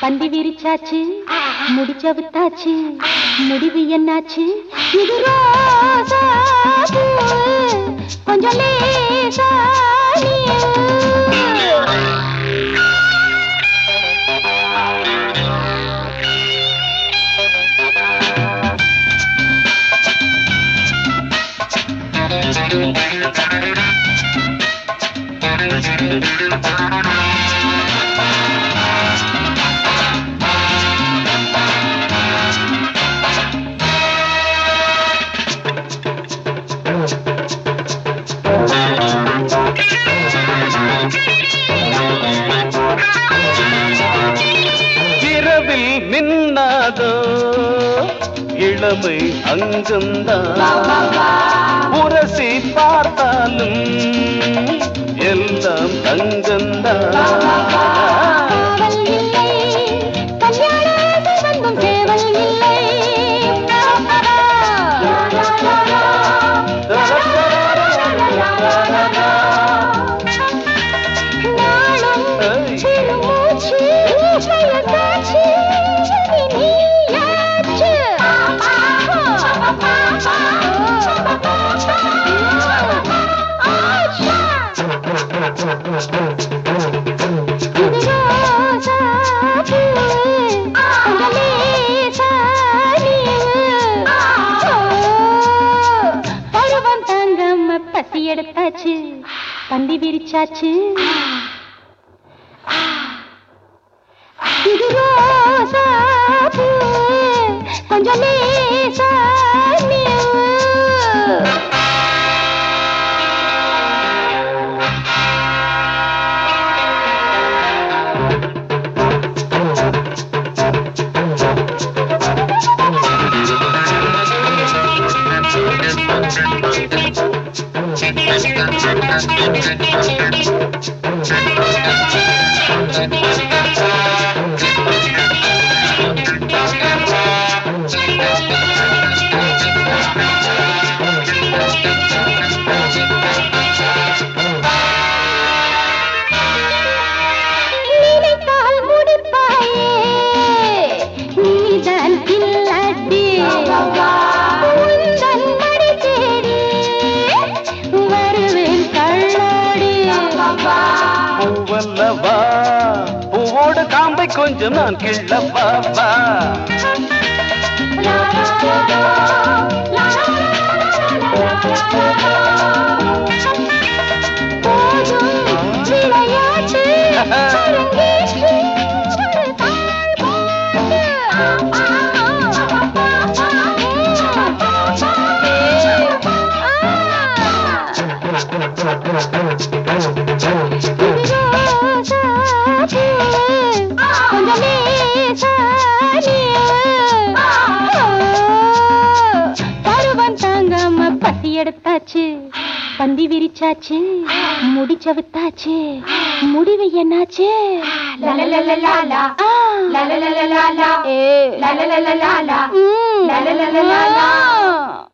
பந்தி விரிச்சாச்சு முடிச்ச வித்தாச்சு முடிவு என்னாச்சு இது ரோசா பூவு, கொஞ்சம் லேசா நீவு. இரவில் மின்னாதோ இளமை அங்கம்தான் உரசி பார்த்தாலும் எல்லாம் தங்கம்தான் காவல் இல்லை கல்யாண சுகந்தம் சேவல் இல்லை நாளும் பெருமூச்சு பெயர்ந்தாச்சு இனி நீயாச்சு ஆச்சா இது ரோசா பூவு, கொஞ்சம் லேசா நீவு. ஓ, பருவம் தாங்காம பசி எடுத்தாச்சு பந்தி விரிச்சாச்சு இது ரோசா பூவு, கொஞ்சம் லேசா நீவு. நினைத்தால் முடிப்பாயே நீதான் கில்லாடி உந்தன் மடி தேடி வருவேன் கள்ளாடி பூவல்லவா பூவோடு காம்பை கொஞ்சம் நான் கிள்ளவா வா போதும் விளையாட்டு அரங்கேற்று ஒரு தாழ் போட்டு கொஞ்சம் லேசா பருவம் தாங்காம பசி எடுத்தாச்சு பந்தி விரிச்சாச்சு முடிச்ச வித்தாச்சு முடிவு என்னாச்சு La la la la la la. ஆ. La la la la la la. ஏ. La la la la la la. ம். La la la la la la. ஆ.